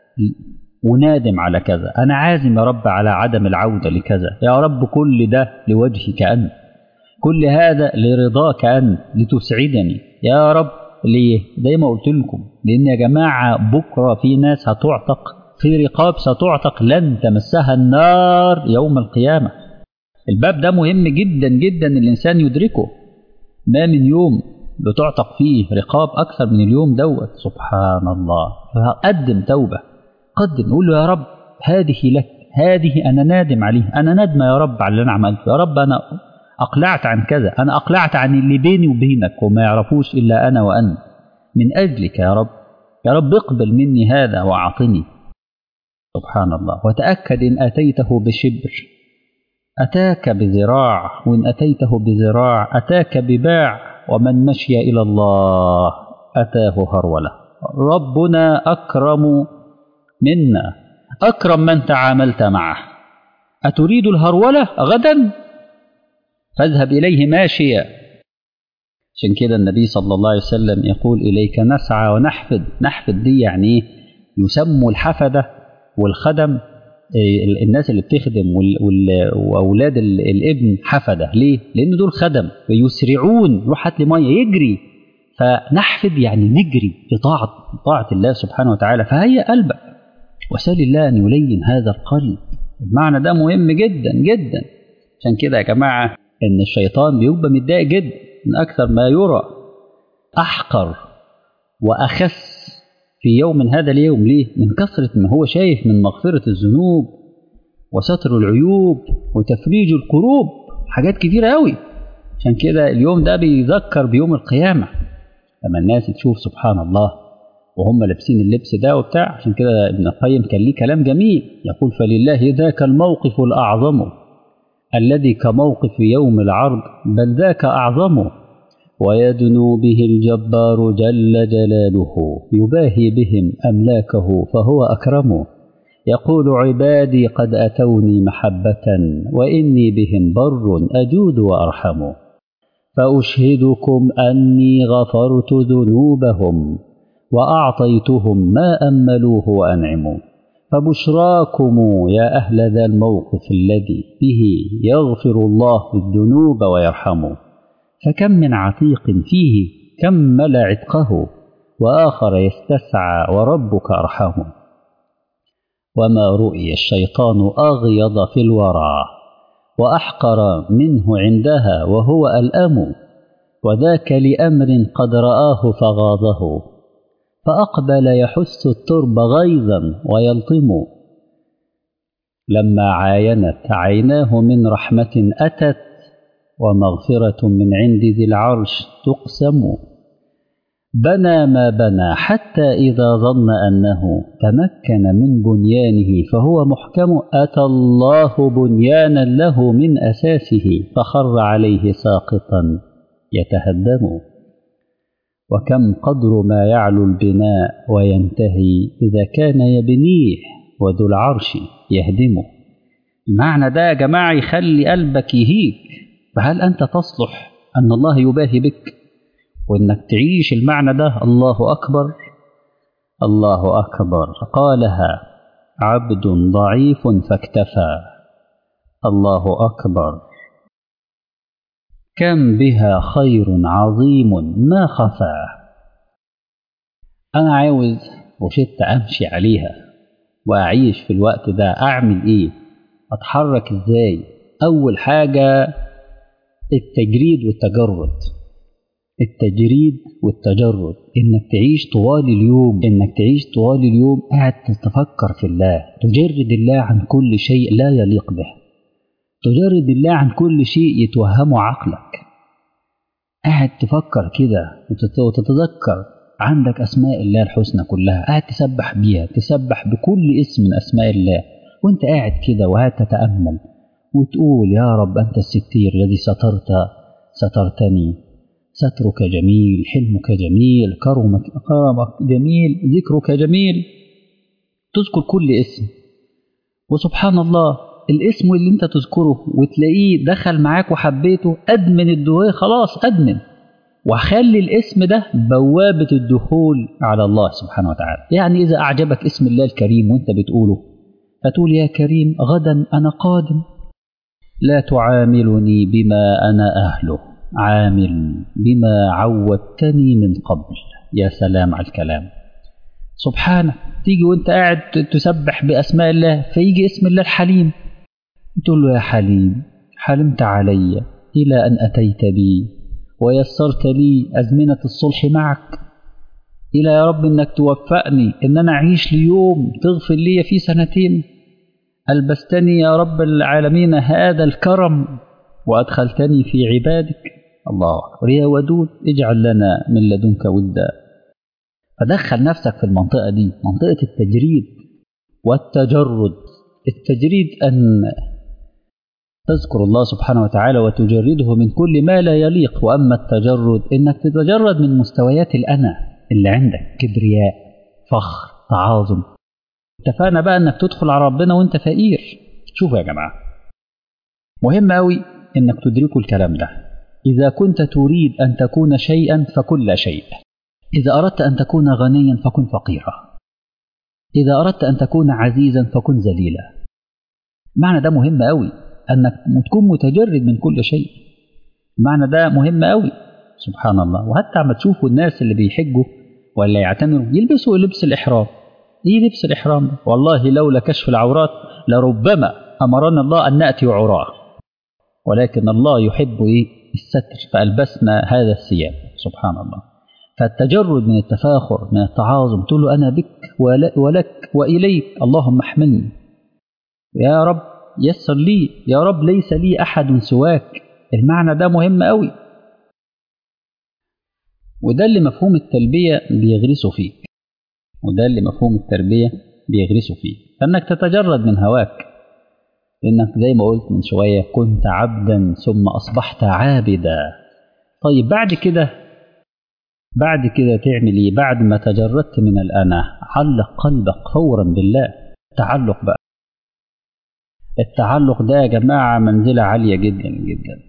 Speaker 1: ونادم على كذا أنا عازم يا رب على عدم العودة لكذا يا رب كل ده لوجهك أنت كل هذا لرضاك أنت لتسعدني يا رب ليه زي ما قلت لكم لأن يا جماعة بكرة في ناس هتعتق في رقاب ستعتق لن تمسها النار يوم القيامة الباب ده مهم جدا جدا الإنسان يدركه ما من يوم بتعتق فيه رقاب أكثر من اليوم دوت سبحان الله فقدم توبة قدم قول له يا رب هذه لك هذه أنا نادم عليه أنا ندمة يا رب على اللي أنا عملته يا رب أنا أقلعت عن كذا أنا أقلعت عن اللي بيني وبينك وما يعرفوش إلا أنا وأنت من أجلك يا رب يا رب اقبل مني هذا وأعطني سبحان الله وتأكد إن أتيته بشبر أتاك بذراع وإن أتيته بذراع أتاك بباع ومن مشي إلى الله أتاه هرولة ربنا أكرم منا أكرم من تعاملت معه أتريد الهرولة غدا فاذهب إليه ماشيا عشان كده النبي صلى الله عليه وسلم يقول إليك نسعى ونحفد نحفد دي يعني إيه يسموا الحفدة والخدم الناس اللي بتخدم واولاد الابن حفده ليه؟ لان دول خدم ويسرعون روح هات لي ميه يجري فنحفد يعني نجري في طاعه طاعه الله سبحانه وتعالى فهي قلبك وسال الله ان يلين هذا القلب المعنى ده مهم جدا جدا عشان كده يا جماعه ان الشيطان بيبقى متضايق جدا من اكثر ما يرى احقر واخس في يوم من هذا اليوم ليه؟ من كثرة ما هو شايف من مغفرة الذنوب وستر العيوب وتفريج الكروب حاجات كتيرة أوي عشان كده اليوم ده بيذكر بيوم القيامة لما الناس تشوف سبحان الله وهم لابسين اللبس ده وبتاع عشان كده ابن القيم كان ليه كلام جميل يقول فلله ذاك الموقف الأعظم الذي كموقف يوم العرض بل ذاك أعظم ويدنو به الجبار جل جلاله يباهي بهم أملاكه فهو أكرم يقول عبادي قد أتوني محبة وإني بهم بر أجود وأرحم فأشهدكم أني غفرت ذنوبهم وأعطيتهم ما أملوه وأنعموا فبشراكم يا أهل ذا الموقف الذي به يغفر الله الذنوب ويرحمه فكم من عتيق فيه كمل عتقه وآخر يستسعى وربك أرحم وما رؤي الشيطان أغيض في الورى وأحقر منه عندها وهو الأم وذاك لأمر قد رآه فغاضه فأقبل يحس الترب غيظا ويلطم لما عاينت عيناه من رحمة أتت ومغفرة من عند ذي العرش تقسم بنى ما بنى حتى إذا ظن أنه تمكن من بنيانه فهو محكم أتى الله بنيانا له من أساسه فخر عليه ساقطا يتهدم وكم قدر ما يعلو البناء وينتهي إذا كان يبنيه وذو العرش يهدمه المعنى ده يا جماعة يخلي قلبك يهيج فهل أنت تصلح أن الله يباهي بك وإنك تعيش المعنى ده الله أكبر الله أكبر قالها عبد ضعيف فاكتفى الله أكبر كم بها خير عظيم ما خفى أنا عاوز وشدت أمشي عليها وأعيش في الوقت ده أعمل إيه أتحرك إزاي أول حاجة التجريد والتجرد التجريد والتجرد انك تعيش طوال اليوم انك تعيش طوال اليوم قاعد تتفكر في الله تجرد الله عن كل شيء لا يليق به تجرد الله عن كل شيء يتوهمه عقلك قاعد تفكر كده وتتذكر عندك اسماء الله الحسنى كلها قاعد تسبح بيها تسبح بكل اسم من اسماء الله وانت قاعد كده وقاعد تتامل وتقول يا رب انت الستير الذي سترت سترتني سترك جميل حلمك جميل كرمك كرمك جميل ذكرك جميل تذكر كل اسم وسبحان الله الاسم اللي انت تذكره وتلاقيه دخل معاك وحبيته ادمن الدخول خلاص ادمن وخلي الاسم ده بوابة الدخول على الله سبحانه وتعالى يعني إذا أعجبك اسم الله الكريم وانت بتقوله فتقول يا كريم غدا أنا قادم لا تعاملني بما أنا أهله عامل بما عودتني من قبل يا سلام على الكلام سبحانه تيجي وانت قاعد تسبح بأسماء الله فيجي اسم الله الحليم تقول له يا حليم حلمت علي إلى أن أتيت بي ويسرت لي أزمنة الصلح معك إلى يا رب إنك توفقني إن أنا أعيش ليوم تغفر لي في سنتين ألبستني يا رب العالمين هذا الكرم وأدخلتني في عبادك الله أكبر يا ودود اجعل لنا من لدنك ودا فدخل نفسك في المنطقة دي منطقة التجريد والتجرد التجريد أن تذكر الله سبحانه وتعالى وتجرده من كل ما لا يليق وأما التجرد إنك تتجرد من مستويات الأنا اللي عندك كبرياء فخر تعاظم اتفقنا بقى انك تدخل على ربنا وانت فقير شوفوا يا جماعه مهم قوي انك تدركوا الكلام ده اذا كنت تريد ان تكون شيئا فكن لا شيء اذا اردت ان تكون غنيا فكن فقيرا اذا اردت ان تكون عزيزا فكن ذليلا معنى ده مهم قوي انك تكون متجرد من كل شيء معنى ده مهم قوي سبحان الله وحتى عم تشوفوا الناس اللي بيحجوا ولا يعتمروا يلبسوا لبس الاحرام ايه لبس الاحرام ده والله لولا كشف العورات لربما امرنا الله ان ناتي عراه ولكن الله يحب ايه الستر فالبسنا هذا الثياب سبحان الله فالتجرد من التفاخر من التعاظم تقول له انا بك ولك واليك اللهم احملني يا رب يسر لي يا رب ليس لي احد سواك المعنى ده مهم قوي وده اللي مفهوم التلبيه بيغرسه فيك وده اللي مفهوم التربية بيغرسه فيه فإنك تتجرد من هواك لأنك زي ما قلت من شوية كنت عبدا ثم أصبحت عابدا طيب بعد كده بعد كده تعمل ايه بعد ما تجردت من الأنا علق قلبك فورا بالله تعلق بقى التعلق ده يا جماعة منزلة عالية جدا جدا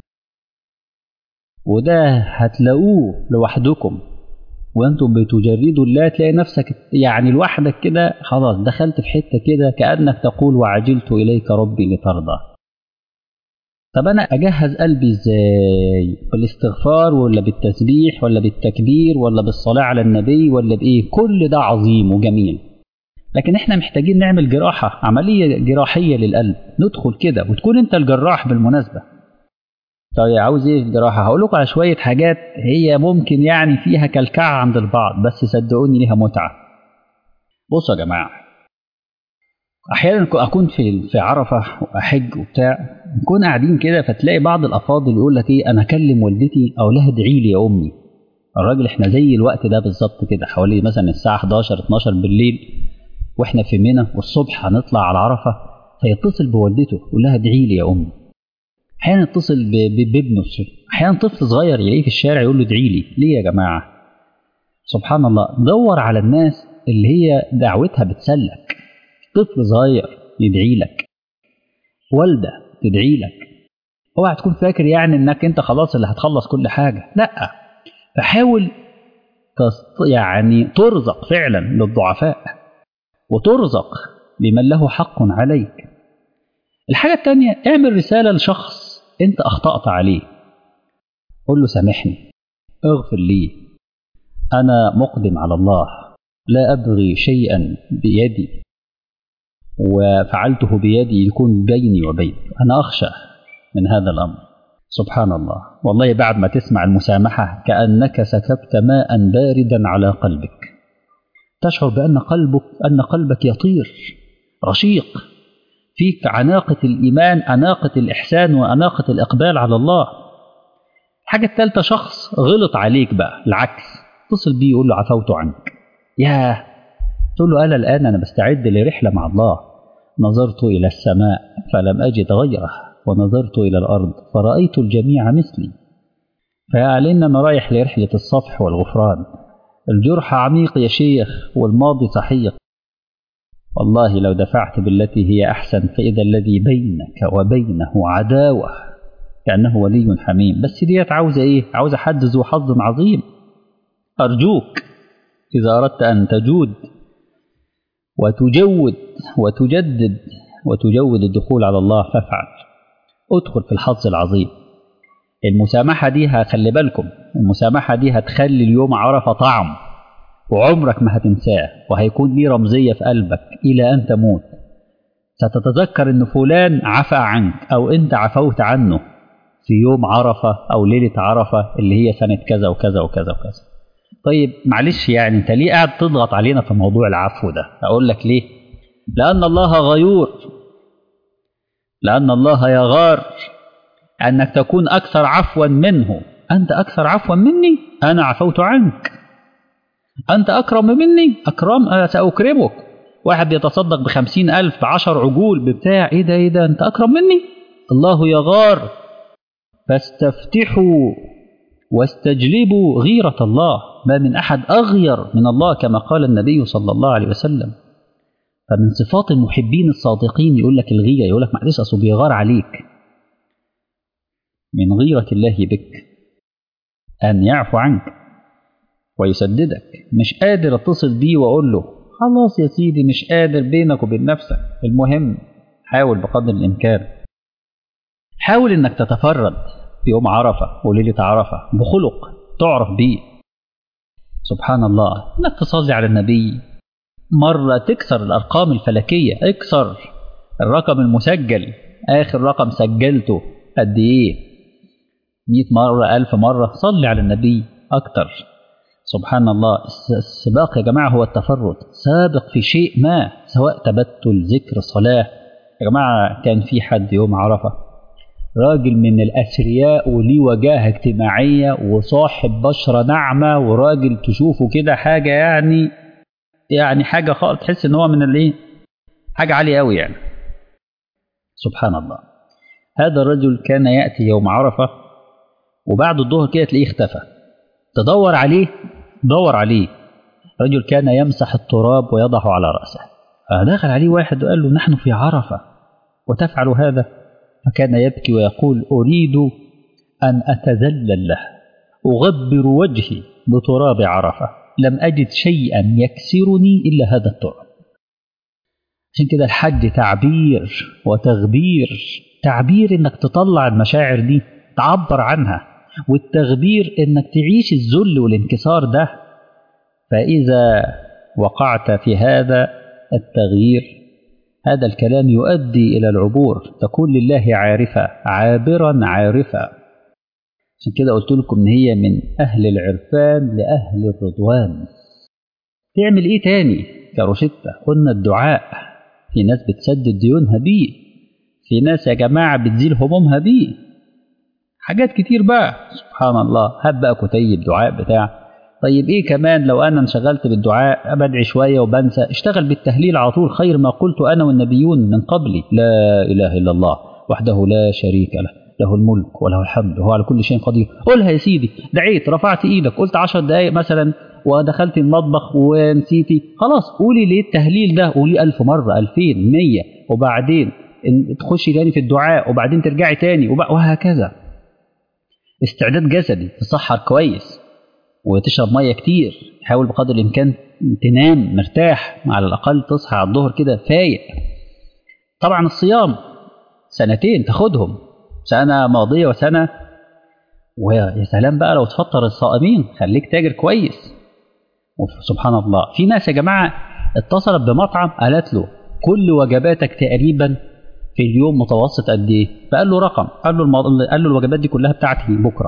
Speaker 1: وده هتلاقوه لوحدكم وانتم بتجردوا الله تلاقي نفسك يعني لوحدك كده خلاص دخلت في حته كده كانك تقول وعجلت اليك ربي لترضى طب انا اجهز قلبي ازاي بالاستغفار ولا بالتسبيح ولا بالتكبير ولا بالصلاه على النبي ولا بايه كل ده عظيم وجميل لكن احنا محتاجين نعمل جراحه عمليه جراحيه للقلب ندخل كده وتكون انت الجراح بالمناسبه طيب عاوز ايه الجراحه هقول لكم على شويه حاجات هي ممكن يعني فيها كلكعه عند البعض بس صدقوني ليها متعه بصوا يا جماعه احيانا اكون في في عرفه واحج وبتاع نكون قاعدين كده فتلاقي بعض الافاضل يقول لك ايه انا اكلم والدتي او لها ادعي لي يا امي الراجل احنا زي الوقت ده بالظبط كده حوالي مثلا الساعه 11 12 بالليل واحنا في منى والصبح هنطلع على عرفه فيتصل بوالدته يقول لها ادعي لي يا امي احيانا يتصل بابنه احيانا طفل صغير يلاقيه في الشارع يقول له ادعي لي ليه يا جماعه سبحان الله دور على الناس اللي هي دعوتها بتسلك طفل صغير يدعي لك والده تدعي لك اوعى تكون فاكر يعني انك انت خلاص اللي هتخلص كل حاجه لا فحاول يعني ترزق فعلا للضعفاء وترزق لمن له حق عليك الحاجة التانية اعمل رسالة لشخص انت اخطأت عليه قل له سامحني اغفر لي انا مقدم على الله لا ابغي شيئا بيدي وفعلته بيدي يكون بيني وبينك أنا أخشى من هذا الأمر سبحان الله والله بعد ما تسمع المسامحة كأنك سكبت ماء باردا على قلبك تشعر بأن قلبك أن قلبك يطير رشيق فيك عناقة الإيمان عناقة الإحسان وعناقة الإقبال على الله الحاجة الثالثة شخص غلط عليك بقى العكس اتصل بيه يقول له عفوت عنك ياه تقول له أنا الآن أنا بستعد لرحلة مع الله نظرت إلى السماء فلم أجد غيره ونظرت إلى الأرض فرأيت الجميع مثلي فيعلن أنا رايح لرحلة الصفح والغفران الجرح عميق يا شيخ والماضي سحيق والله لو دفعت بالتي هي أحسن فإذا الذي بينك وبينه عداوة كأنه ولي حميم بس ديت عاوزة إيه؟ عاوزة حد ذو حظ عظيم أرجوك إذا أردت أن تجود وتجود وتجدد وتجود الدخول على الله فافعل ادخل في الحظ العظيم المسامحة دي هخلي بالكم المسامحة دي هتخلي اليوم عرفة طعم وعمرك ما هتنساه وهيكون ليه رمزية في قلبك إلى أن تموت ستتذكر أن فلان عفى عنك أو أنت عفوت عنه في يوم عرفة أو ليلة عرفة اللي هي سنة كذا وكذا وكذا وكذا طيب معلش يعني أنت ليه قاعد تضغط علينا في موضوع العفو ده أقول لك ليه لأن الله غيور لأن الله يغار أنك تكون أكثر عفوا منه أنت أكثر عفوا مني أنا عفوت عنك أنت أكرم مني أكرم أنا سأكرمك واحد بيتصدق بخمسين ألف بعشر عجول بتاع إيه ده إيه ده أنت أكرم مني الله يغار فاستفتحوا واستجلبوا غيرة الله ما من أحد أغير من الله كما قال النبي صلى الله عليه وسلم فمن صفات المحبين الصادقين يقول لك الغيرة يقول لك معلش أصله بيغار عليك من غيرة الله بك أن يعفو عنك ويسددك مش قادر اتصل بيه واقول له خلاص يا سيدي مش قادر بينك وبين نفسك المهم حاول بقدر الامكان حاول انك تتفرد في يوم عرفه وليله عرفه بخلق تعرف بيه سبحان الله انك تصلي على النبي مره تكسر الارقام الفلكيه اكسر الرقم المسجل اخر رقم سجلته قد ايه 100 مره 1000 مره صلي على النبي اكتر سبحان الله السباق يا جماعة هو التفرد سابق في شيء ما سواء تبتل ذكر صلاة يا جماعة كان في حد يوم عرفة راجل من الأثرياء وليه وجاهة اجتماعية وصاحب بشرة ناعمة وراجل تشوفه كده حاجة يعني يعني حاجة خالص تحس ان هو من الايه حاجة عالية قوي يعني سبحان الله هذا الرجل كان يأتي يوم عرفة وبعد الظهر كده تلاقيه اختفى تدور عليه دور عليه رجل كان يمسح التراب ويضعه على رأسه فدخل عليه واحد وقال له نحن في عرفة وتفعل هذا فكان يبكي ويقول أريد أن أتذلل له أغبر وجهي بتراب عرفة لم أجد شيئا يكسرني إلا هذا التراب عشان كده الحج تعبير وتغبير تعبير انك تطلع المشاعر دي تعبر عنها والتغبير انك تعيش الذل والانكسار ده فاذا وقعت في هذا التغيير هذا الكلام يؤدي الى العبور تكون لله عارفه عابرا عارفه عشان كده قلت لكم ان هي من اهل العرفان لاهل الرضوان تعمل ايه تاني كروشتة قلنا الدعاء في ناس بتسدد ديونها بيه في ناس يا جماعه بتزيل همومها بيه حاجات كتير بقى سبحان الله هات بقى كتيب دعاء بتاع طيب ايه كمان لو انا انشغلت بالدعاء بدعي شويه وبنسى اشتغل بالتهليل على طول خير ما قلت انا والنبيون من قبلي لا اله الا الله وحده لا شريك له له الملك وله الحمد وهو على كل شيء قدير قولها يا سيدي دعيت رفعت ايدك قلت عشر دقايق مثلا ودخلت المطبخ ونسيتي خلاص قولي ليه التهليل ده قولي ألف مرة ألفين مية وبعدين تخشي تاني في الدعاء وبعدين ترجعي تاني وهكذا استعداد جسدي تصحر كويس وتشرب ميه كتير حاول بقدر الامكان تنام مرتاح على الاقل تصحى على الظهر كده فايق طبعا الصيام سنتين تاخدهم سنه ماضيه وسنه ويا سلام بقى لو تفطر الصائمين خليك تاجر كويس سبحان الله في ناس يا جماعه اتصلت بمطعم قالت له كل وجباتك تقريبا في اليوم متوسط قد ايه فقال له رقم قال له المو... قال له الوجبات دي كلها بتاعتي بكره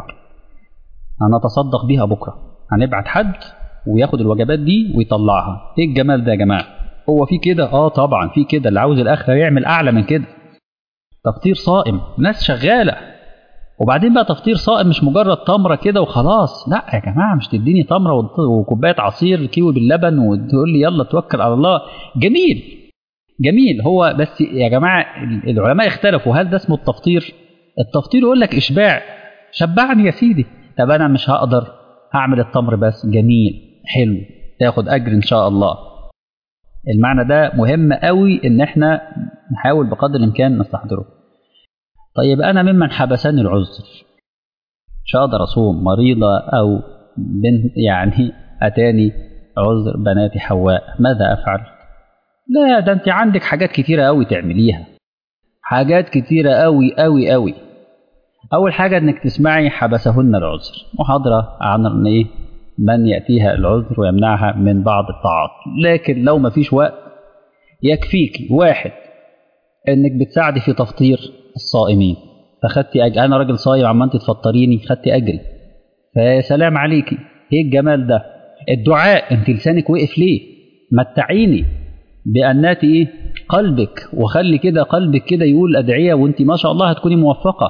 Speaker 1: هنتصدق بيها بكره هنبعت حد وياخد الوجبات دي ويطلعها ايه الجمال ده يا جماعه هو في كده اه طبعا في كده اللي عاوز الاخره يعمل اعلى من كده تفطير صائم ناس شغاله وبعدين بقى تفطير صائم مش مجرد تمره كده وخلاص لا يا جماعه مش تديني تمره وكوبايه عصير كيوي باللبن وتقول لي يلا توكل على الله جميل جميل هو بس يا جماعه العلماء اختلفوا هل ده اسمه التفطير التفطير يقول لك اشباع شبعني يا سيدي طب انا مش هقدر هعمل التمر بس جميل حلو تاخد اجر ان شاء الله المعنى ده مهم قوي ان احنا نحاول بقدر الامكان نستحضره طيب انا ممن حبسني العذر مش هقدر اصوم مريضه او بنت يعني اتاني عذر بنات حواء ماذا افعل لا ده انت عندك حاجات كتيره قوي تعمليها حاجات كتيره قوي قوي قوي اول حاجه انك تسمعي حبسهن العذر محاضره عن ايه من ياتيها العذر ويمنعها من بعض الطاعات لكن لو ما فيش وقت يكفيك واحد انك بتساعدي في تفطير الصائمين فخدتي أجر انا راجل صايم عم انت تفطريني خدتي اجري فسلام عليكي ايه الجمال ده الدعاء انت لسانك وقف ليه متعيني بانات ايه قلبك وخلي كده قلبك كده يقول ادعيه وانت ما شاء الله هتكوني موفقه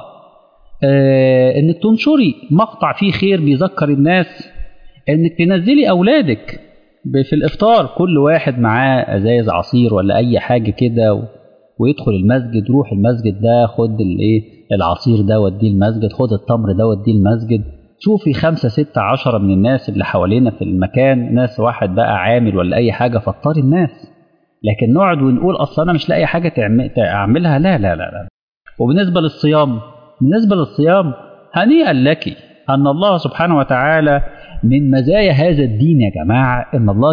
Speaker 1: آه انك تنشري مقطع فيه خير بيذكر الناس انك تنزلي اولادك في الافطار كل واحد معاه ازايز عصير ولا اي حاجه كده و... ويدخل المسجد روح المسجد ده خد الايه العصير ده وديه المسجد خد التمر ده وديه المسجد شوفي خمسة ستة عشرة من الناس اللي حوالينا في المكان ناس واحد بقى عامل ولا أي حاجة فطري الناس لكن نقعد ونقول أصل أنا مش لاقي حاجة أعملها لا لا لا لا وبالنسبة للصيام بالنسبة للصيام هنيئا لك أن الله سبحانه وتعالى من مزايا هذا الدين يا جماعة إن الله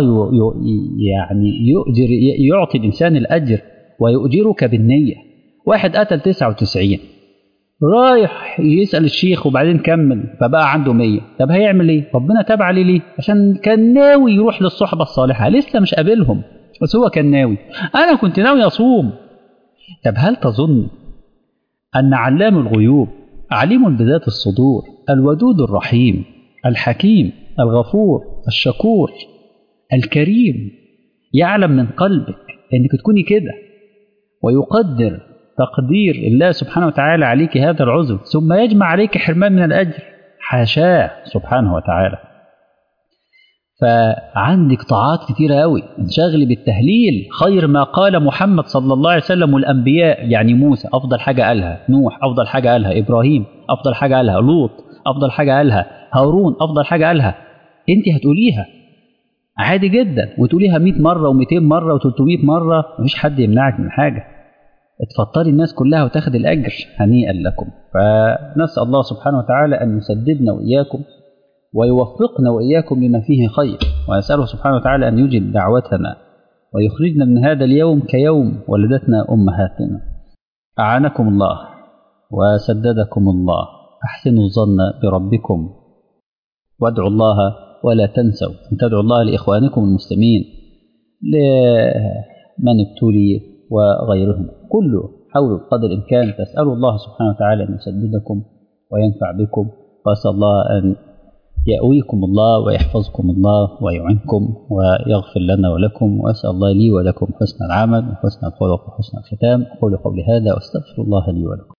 Speaker 1: يعني يؤجر يعطي الإنسان الأجر ويؤجرك بالنية واحد قتل 99 رايح يسأل الشيخ وبعدين كمل فبقى عنده 100 طب هيعمل ايه ربنا تاب عليه ليه عشان كان ناوي يروح للصحبة الصالحة لسه مش قابلهم بس هو كان ناوي انا كنت ناوي اصوم طب هل تظن ان علام الغيوب عليم بذات الصدور الودود الرحيم الحكيم الغفور الشكور الكريم يعلم من قلبك انك تكوني كده ويقدر تقدير الله سبحانه وتعالى عليك هذا العذر ثم يجمع عليك حرمان من الأجر حاشاه سبحانه وتعالى فعندك طاعات كتيرة قوي انشغلي بالتهليل خير ما قال محمد صلى الله عليه وسلم والأنبياء يعني موسى أفضل حاجة قالها نوح أفضل حاجة قالها إبراهيم أفضل حاجة قالها لوط أفضل حاجة قالها هارون أفضل حاجة قالها أنت هتقوليها عادي جدا وتقوليها 100 مرة و200 مرة و300 مرة مفيش حد يمنعك من حاجة اتفطري الناس كلها وتاخد الأجر هنيئا لكم فنسأل الله سبحانه وتعالى أن يسددنا وإياكم ويوفقنا وإياكم لما فيه خير ونسأله سبحانه وتعالى أن يجب دعوتنا ويخرجنا من هذا اليوم كيوم ولدتنا أمهاتنا أعانكم الله وسددكم الله أحسنوا الظن بربكم وادعوا الله ولا تنسوا أن تدعوا الله لإخوانكم المسلمين لمن ابتلي وغيرهم كله حاولوا بقدر الإمكان تسألوا الله سبحانه وتعالى أن يسددكم وينفع بكم وأسأل الله أن يأويكم الله ويحفظكم الله ويعنكم ويغفر لنا ولكم وأسأل الله لي ولكم حسن العمل وحسن الخلق وحسن الختام أقول قولي هذا وأستغفر الله لي ولكم